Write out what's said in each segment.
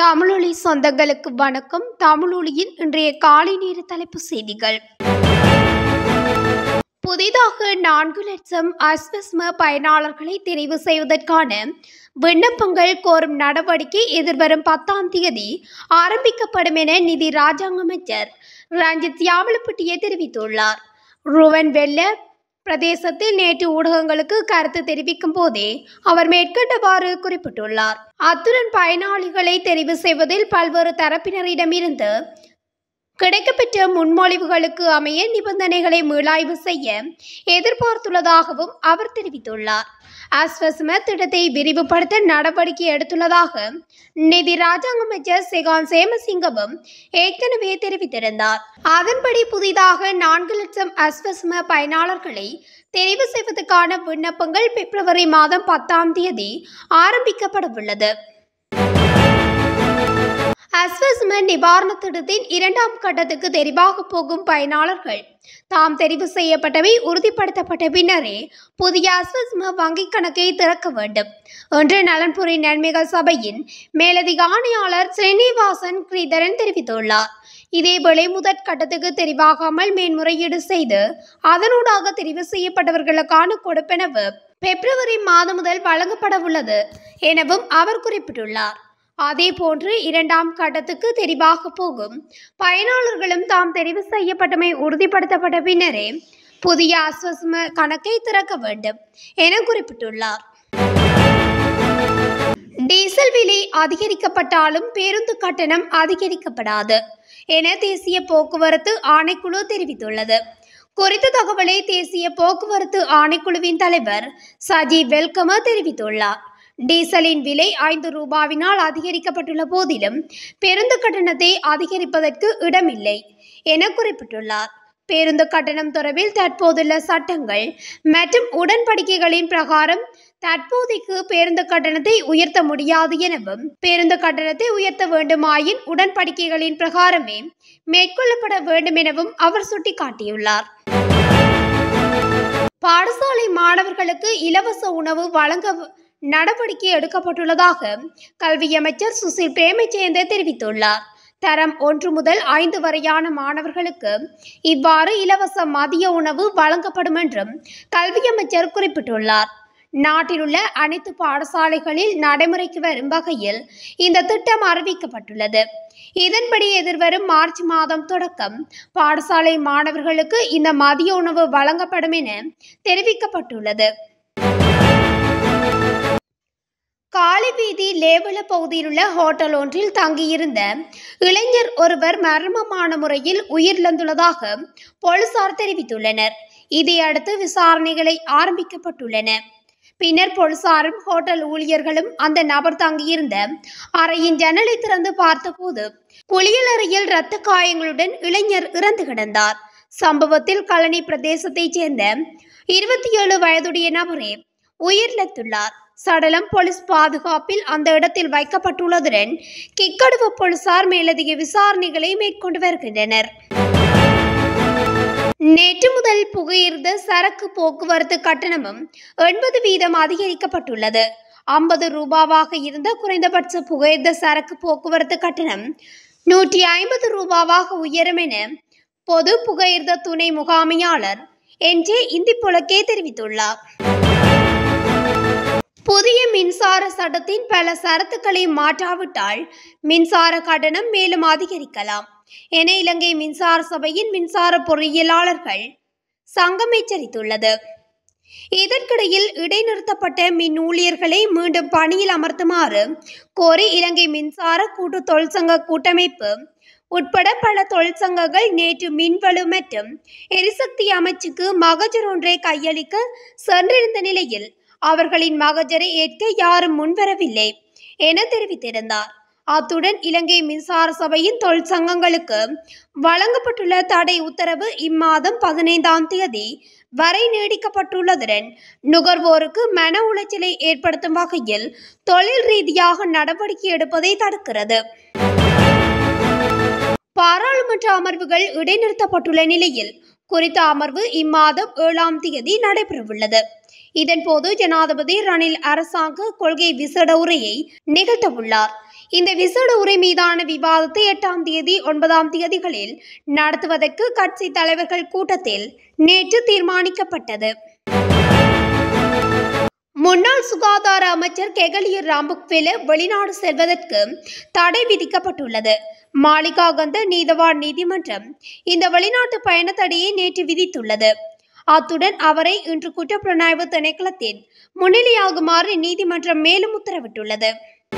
தமிழொலி சொந்தங்களுக்கு வணக்கம் தமிழொலியின் இன்றைய காலை நேர தலைப்பு செய்திகள் புதிதாக நான்கு லட்சம் அஸ்வஸ்ம பயனாளர்களை தெரிவு செய்வதற்கான விண்ணப்பங்கள் கோரும் நடவடிக்கை எதிர்வரும் பத்தாம் தேதி ஆரம்பிக்கப்படும் என நிதி ராஜாங்க அமைச்சர் ரஞ்சித் யாவலப்பட்டிய தெரிவித்துள்ளார் ருவன் வெள்ள பிரதேசத்தில் நேற்று ஊடகங்களுக்கு கருத்து தெரிவிக்கும் போதே அவர் மேற்கண்டவாறு குறிப்பிட்டுள்ளார் அத்துடன் பயனாளிகளை தெரிவு செய்வதில் பல்வேறு தரப்பினரிடமிருந்து கிடைக்கப்பெற்ற முன்மொழிவுகளுக்கு அமைய நிபந்தனைகளை மீளாய்வு செய்ய எதிர்பார்த்துள்ளதாகவும் அவர் தெரிவித்துள்ளார் அஸ்வஸ்ம திட்டத்தை விரிவுபடுத்த நடவடிக்கை எடுத்துள்ளதாக நிதி ராஜாங்க அமைச்சர் செகான் சேமசிங்கவும் ஏற்கனவே தெரிவித்திருந்தார் அதன்படி புதிதாக நான்கு லட்சம் அஸ்வஸ்ம பயனாளர்களை தெரிவு செய்வதற்கான விண்ணப்பங்கள் பிப்ரவரி மாதம் பத்தாம் தேதி ஆரம்பிக்கப்படவுள்ளது அஸ்வஸ்ம நிவாரண திட்டத்தின் இரண்டாம் கட்டத்துக்கு தெரிவாக போகும் பயனாளர்கள் தாம் தெரிவு செய்யப்பட்டவை உறுதிப்படுத்தப்பட்ட பின்னரே புதிய அஸ்வஸ்ம வங்கிக் கணக்கை திறக்க வேண்டும் என்று நலன்புரி நன்மைகள் சபையின் மேலதிக ஆணையாளர் ஸ்ரீனிவாசன் கிரீதரன் தெரிவித்துள்ளார் இதேவேளை முதற் கட்டத்துக்கு தெரிவாகாமல் மேன்முறையீடு செய்து அதனூடாக தெரிவு செய்யப்பட்டவர்களுக்கான கொடுப்பெனவு பிப்ரவரி மாதம் முதல் வழங்கப்பட உள்ளது எனவும் அவர் குறிப்பிட்டுள்ளார் அதேபோன்று இரண்டாம் கட்டத்துக்கு தெரிவாக போகும் பயனாளர்களும் தாம் தெரிவு செய்யப்பட்டமை உறுதிப்படுத்தப்பட்ட பின்னரே புதிய அஸ்வஸ்ம கணக்கை திறக்க வேண்டும் என குறிப்பிட்டுள்ளார் டீசல் விலை அதிகரிக்கப்பட்டாலும் பேருந்து கட்டணம் அதிகரிக்கப்படாது என தேசிய போக்குவரத்து ஆணைக்குழு தெரிவித்துள்ளது குறித்த தகவலை தேசிய போக்குவரத்து ஆணைக்குழுவின் தலைவர் சஜீவ் வெல்கம தெரிவித்துள்ளார் டீசலின் விலை ஐந்து ரூபாவினால் அதிகரிக்கப்பட்டுள்ள போதிலும் பேருந்து கட்டணத்தை அதிகரிப்பதற்கு இடமில்லை என குறிப்பிட்டுள்ளார் பேருந்து கட்டணம் தொடர்பில் தற்போதுள்ள சட்டங்கள் மற்றும் உடன்படிக்கைகளின் பிரகாரம் தற்போதைக்கு பேருந்து கட்டணத்தை உயர்த்த முடியாது எனவும் பேருந்து கட்டணத்தை உயர்த்த வேண்டுமாயின் உடன்படிக்கைகளின் பிரகாரமே மேற்கொள்ளப்பட வேண்டும் எனவும் அவர் சுட்டிக்காட்டியுள்ளார் பாடசாலை மாணவர்களுக்கு இலவச உணவு வழங்க நடவடிக்கை எடுக்கப்பட்டுள்ளதாக கல்வி அமைச்சர் சுசில் பிரேமச்சேந்த தெரிவித்துள்ளார் தரம் ஒன்று முதல் ஐந்து வரையான மாணவர்களுக்கு இவ்வாறு இலவச மதிய உணவு வழங்கப்படும் என்றும் கல்வி அமைச்சர் குறிப்பிட்டுள்ளார் நாட்டிலுள்ள அனைத்து பாடசாலைகளில் நடைமுறைக்கு வரும் வகையில் இந்த திட்டம் அறிவிக்கப்பட்டுள்ளது இதன்படி எதிர்வரும் மார்ச் மாதம் தொடக்கம் பாடசாலை மாணவர்களுக்கு இந்த மதிய உணவு வழங்கப்படும் என தெரிவிக்கப்பட்டுள்ளது காளிவீதி லேவல பகுதியில் உள்ள ஹோட்டல் ஒன்றில் தங்கியிருந்த இளைஞர் ஒருவர் மர்மமான முறையில் உயிரிழந்துள்ளதாக போலீசார் தெரிவித்துள்ளனர் இதையடுத்து விசாரணைகளை ஆரம்பிக்கப்பட்டுள்ளன பின்னர் போலீசாரும் ஹோட்டல் ஊழியர்களும் அந்த நபர் தங்கியிருந்த அறையின் ஜன்னலை திறந்து பார்த்தபோது குளியலறையில் இரத்த காயங்களுடன் இளைஞர் இறந்து கிடந்தார் சம்பவத்தில் கழனி பிரதேசத்தைச் சேர்ந்த இருபத்தி ஏழு வயதுடைய நபரே உயிரிழந்துள்ளார் சடலம் போலீஸ் பாதுகாப்பில் அந்த இடத்தில் வைக்கப்பட்டுள்ளதுடன் கிக்கடுவ போலீசார் மேலதிக விசாரணைகளை மேற்கொண்டு வருகின்றனர் நேற்று முதல் புகையிருந்த சரக்கு போக்குவரத்து கட்டணமும் எண்பது வீதம் அதிகரிக்கப்பட்டுள்ளது ஐம்பது ரூபாவாக இருந்த குறைந்தபட்ச புகையிருந்த சரக்கு போக்குவரத்து கட்டணம் நூற்றி ஐம்பது ரூபாவாக உயரும் என பொது புகையிருந்த துணை முகாமையாளர் என் ஜே இந்தி புலக்கே தெரிவித்துள்ளார் புதிய மின்சார சட்டத்தின் பல சரத்துக்களை மாற்றாவிட்டால் மின்சார கட்டணம் மேலும் அதிகரிக்கலாம் என இலங்கை மின்சார சபையின் மின்சார பொறியியலாளர்கள் சங்கம் எச்சரித்துள்ளது இதற்கிடையில் இடைநிறுத்தப்பட்ட மின் ஊழியர்களை மீண்டும் பணியில் அமர்த்துமாறு கோரி இலங்கை மின்சார கூட்டு தொழிற்சங்க கூட்டமைப்பு உட்பட பல தொழிற்சங்கங்கள் நேற்று மின்வலு மற்றும் எரிசக்தி அமைச்சுக்கு மகஜர் ஒன்றை கையளிக்க சென்றிருந்த நிலையில் அவர்களின் மகஜரை ஏற்க யாரும் முன்வரவில்லை என தெரிவித்திருந்தார் அத்துடன் இலங்கை மின்சார சபையின் தொழிற்சங்கங்களுக்கு வழங்கப்பட்டுள்ள தடை உத்தரவு இம்மாதம் பதினைந்தாம் தேதி வரை நீடிக்கப்பட்டுள்ளதுடன் நுகர்வோருக்கு மன உளைச்சலை ஏற்படுத்தும் வகையில் தொழில் ரீதியாக நடவடிக்கை எடுப்பதை தடுக்கிறது பாராளுமன்ற அமர்வுகள் இடைநிறுத்தப்பட்டுள்ள நிலையில் குறித்த அமர்வு இம்மாதம் ஏழாம் தேதி நடைபெறவுள்ளது இதன்போது ஜனாதிபதி ரணில் அரசாங்க கொள்கை விசேட உரையை நிகழ்த்தவுள்ளார் இந்த விசேட உரை மீதான விவாதத்தை எட்டாம் தேதி ஒன்பதாம் தேதிகளில் நடத்துவதற்கு கட்சி தலைவர்கள் கூட்டத்தில் நேற்று தீர்மானிக்கப்பட்டது முன்னாள் சுகாதார அமைச்சர் கெகலியர் ராம்புக்வெல வெளிநாடு செல்வதற்கு தடை விதிக்கப்பட்டுள்ளது மாளிகாகந்த நீதவான் நீதிமன்றம் இந்த வெளிநாட்டு பயண தடையை நேற்று விதித்துள்ளது அத்துடன் அவரை இன்று குற்றப்புலனாய்வு திணைக்களத்தில் முன்னிலையாகுமாறு நீதிமன்றம் மேலும் உத்தரவிட்டுள்ளது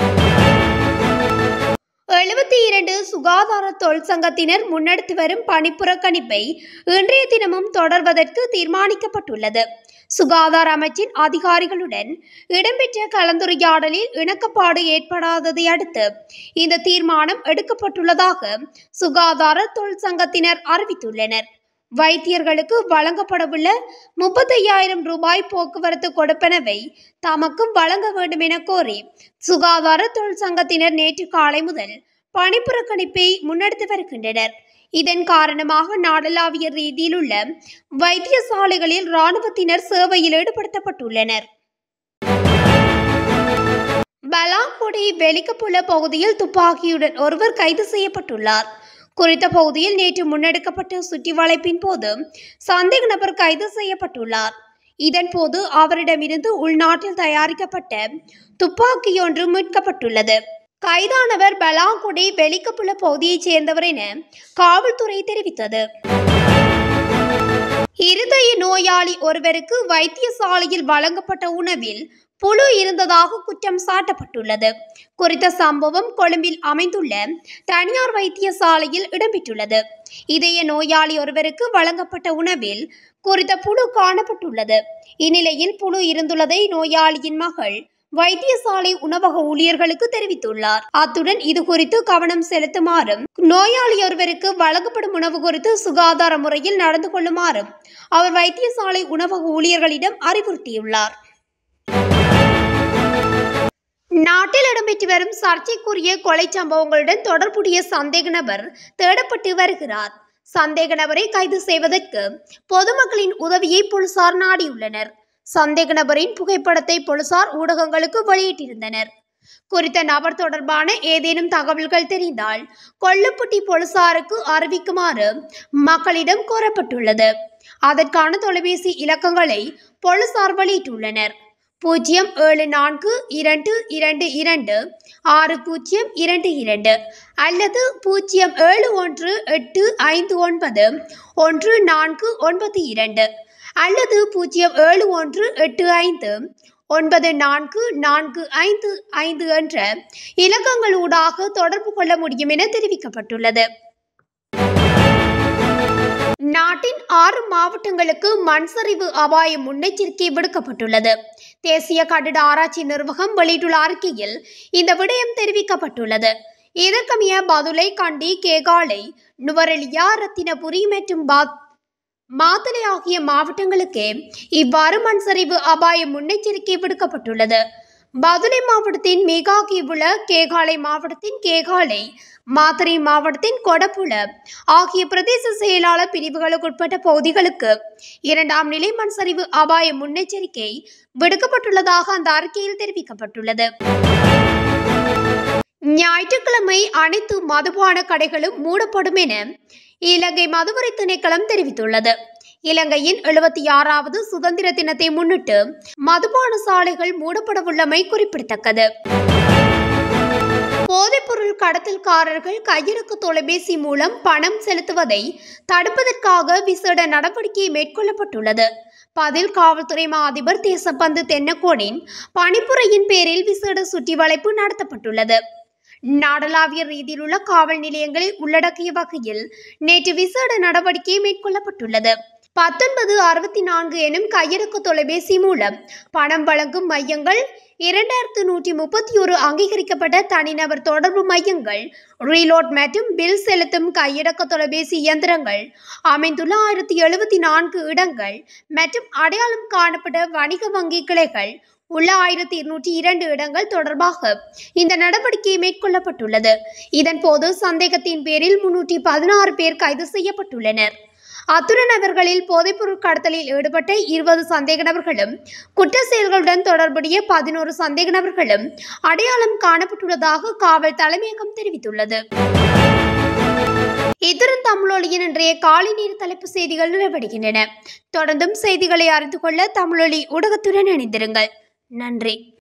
எழுபத்தி இரண்டு சுகாதார தொழிற்சங்கத்தினர் முன்னெடுத்து வரும் பணிப்புறக்கணிப்பை இன்றைய தினமும் தொடர்வதற்கு தீர்மானிக்கப்பட்டுள்ளது சுகாதார அமைச்சின் அதிகாரிகளுடன் இடம்பெற்ற கலந்துரையாடலில் இணக்கப்பாடு ஏற்படாததை அடுத்து இந்த தீர்மானம் எடுக்கப்பட்டுள்ளதாக சுகாதார தொழிற்சங்கத்தினர் அறிவித்துள்ளனர் வைத்தியர்களுக்கு வழங்கப்படவுள்ள முப்பத்தையாயிரம் ரூபாய் போக்குவரத்து கொடுப்பனவை தமக்கும் வழங்க வேண்டும் என கோரி சுகாதார தொழிற்சங்கத்தினர் நேற்று காலை முதல் பணிப்புறக்கணிப்பை முன்னெடுத்து வருகின்றனர் இதன் காரணமாக நாடளாவிய ரீதியில் உள்ள வைத்தியசாலைகளில் இராணுவத்தினர் சேவையில் ஈடுபடுத்தப்பட்டுள்ளனர் பலாங்குடி வெலிக்கப்புல பகுதியில் துப்பாக்கியுடன் ஒருவர் கைது செய்யப்பட்டுள்ளார் குறித்த பகுதியில் நேற்று முன்னெடுக்கப்பட்ட சுற்றி வளைப்பின் போது சந்தேக நபர் கைது செய்யப்பட்டுள்ளார் இதன்போது அவரிடமிருந்து உள்நாட்டில் தயாரிக்கப்பட்ட துப்பாக்கியொன்று மீட்கப்பட்டுள்ளது கைதானவர் பலாங்குடி வெலிக்கப்புல பகுதியைச் சேர்ந்தவர் என காவல்துறை தெரிவித்தது இருதய நோயாளி ஒருவருக்கு வைத்தியசாலையில் வழங்கப்பட்ட உணவில் புழு இருந்ததாக குற்றம் சாட்டப்பட்டுள்ளது குறித்த சம்பவம் கொழும்பில் அமைந்துள்ள தனியார் வைத்தியசாலையில் இடம்பெற்றுள்ளது இதய நோயாளி ஒருவருக்கு வழங்கப்பட்ட உணவில் குறித்த புழு காணப்பட்டுள்ளது இந்நிலையில் புழு இருந்துள்ளதை நோயாளியின் மகள் வைத்தியசாலை உணவக ஊழியர்களுக்கு தெரிவித்துள்ளார் அத்துடன் இது குறித்து கவனம் செலுத்துமாறும் நோயாளி ஒருவருக்கு வழங்கப்படும் உணவு குறித்து சுகாதார முறையில் நடந்து கொள்ளுமாறும் அவர் வைத்தியசாலை உணவக ஊழியர்களிடம் அறிவுறுத்தியுள்ளார் நாட்டில் இடம்பெற்று வரும் சர்ச்சைக்குரிய கொலை சம்பவங்களுடன் தொடர்புடைய சந்தேக நபர் தேடப்பட்டு வருகிறார் சந்தேக நபரை கைது செய்வதற்கு பொதுமக்களின் உதவியை போலீசார் நாடியுள்ளனர் சந்தேக நபரின் புகைப்படத்தை போலீசார் ஊடகங்களுக்கு வெளியிட்டிருந்தனர் குறித்த நபர் தொடர்பான ஏதேனும் தகவல்கள் தெரிந்தால் கொல்லுப்பட்டி போலீசாருக்கு அறிவிக்குமாறு மக்களிடம் கோரப்பட்டுள்ளது அதற்கான தொலைபேசி இலக்கங்களை போலீசார் வெளியிட்டுள்ளனர் பூஜ்ஜியம் ஏழு நான்கு இரண்டு இரண்டு இரண்டு ஆறு பூஜ்ஜியம் இரண்டு இரண்டு அல்லது பூஜ்ஜியம் ஏழு ஒன்று எட்டு ஐந்து ஒன்பது ஒன்று நான்கு ஒன்பது இரண்டு அல்லது பூஜ்ஜியம் ஏழு ஒன்று எட்டு ஐந்து ஒன்பது நான்கு நான்கு ஐந்து ஐந்து என்ற இலக்கங்களூடாக தொடர்பு கொள்ள முடியும் என தெரிவிக்கப்பட்டுள்ளது நாட்டின் ஆறு மாவட்டங்களுக்கு மண் சரிவு அபாய முன்னெச்சரிக்கை விடுக்கப்பட்டுள்ளது தேசிய கட்டிட ஆராய்ச்சி நிர்வாகம் வெளியிட்டுள்ள அறிக்கையில் இந்த விடயம் தெரிவிக்கப்பட்டுள்ளது இதற்கமைய பதுளை கண்டி கேகாலை நுவரெலியா ரத்தினபுரி மற்றும் பாத் மாத்தளை ஆகிய மாவட்டங்களுக்கு இவ்வாறு மண் சரிவு அபாய முன்னெச்சரிக்கை விடுக்கப்பட்டுள்ளது பதுளை மாவட்டத்தின் மேகாகிவுல கேகாலை மாவட்டத்தின் கேகாலை மாத்தறை மாவட்டத்தின் கொடப்புல ஆகிய பிரதேச செயலாளர் பிரிவுகளுக்குட்பட்ட பகுதிகளுக்கு இரண்டாம் நிலை மண் சரிவு அபாய முன்னெச்சரிக்கை விடுக்கப்பட்டுள்ளதாக அந்த அறிக்கையில் தெரிவிக்கப்பட்டுள்ளது ஞாயிற்றுக்கிழமை அனைத்து மதுபான கடைகளும் மூடப்படும் என இலங்கை மதுவரை திணைக்களம் தெரிவித்துள்ளது இலங்கையின் எழுபத்தி ஆறாவது சுதந்திர தினத்தை முன்னிட்டு மதுபான சாலைகள் மூடப்படவுள்ளமை குறிப்பிடத்தக்கது போதைப்பொருள் கடத்தல்காரர்கள் கையடக்கு தொலைபேசி மூலம் பணம் செலுத்துவதை தடுப்பதற்காக விசேட நடவடிக்கை மேற்கொள்ளப்பட்டுள்ளது பதில் காவல்துறை மா அதிபர் தேசப்பந்து தென்னக்கோனின் பணிப்புரையின் பேரில் விசேட சுற்றி வளைப்பு நடத்தப்பட்டுள்ளது நாடளாவிய ரீதியில் உள்ள காவல் நிலையங்களை உள்ளடக்கிய வகையில் நேற்று விசேட நடவடிக்கை மேற்கொள்ளப்பட்டுள்ளது பத்தொன்பது அறுபத்தி நான்கு எனும் கையடக்கு தொலைபேசி மூலம் பணம் வழங்கும் மையங்கள் இரண்டாயிரத்து நூற்றி முப்பத்தி ஒரு அங்கீகரிக்கப்பட்ட தனிநபர் தொடர்பு மையங்கள் ரீலோட் மற்றும் பில் செலுத்தும் கையடக்க தொலைபேசி இயந்திரங்கள் அமைந்துள்ள ஆயிரத்தி எழுபத்தி நான்கு இடங்கள் மற்றும் அடையாளம் காணப்பட்ட வணிக வங்கி கிளைகள் உள்ள ஆயிரத்தி இருநூற்றி இரண்டு இடங்கள் தொடர்பாக இந்த நடவடிக்கை மேற்கொள்ளப்பட்டுள்ளது இதன்போது சந்தேகத்தின் பேரில் முன்னூற்றி பதினாறு பேர் கைது செய்யப்பட்டுள்ளனர் அத்துடன் அவர்களில் போதைப்பொருள் கடத்தலில் ஈடுபட்ட இருபது சந்தேக நபர்களும் குற்ற செயல்களுடன் தொடர்புடைய பதினோரு சந்தேக நபர்களும் அடையாளம் காணப்பட்டுள்ளதாக காவல் தலைமையகம் தெரிவித்துள்ளது இத்துடன் தமிழொலியின் இன்றைய காலை நேர தலைப்பு செய்திகள் நிறைவடைகின்றன தொடர்ந்தும் செய்திகளை அறிந்து கொள்ள தமிழொலி ஊடகத்துடன் இணைந்திருங்கள் நன்றி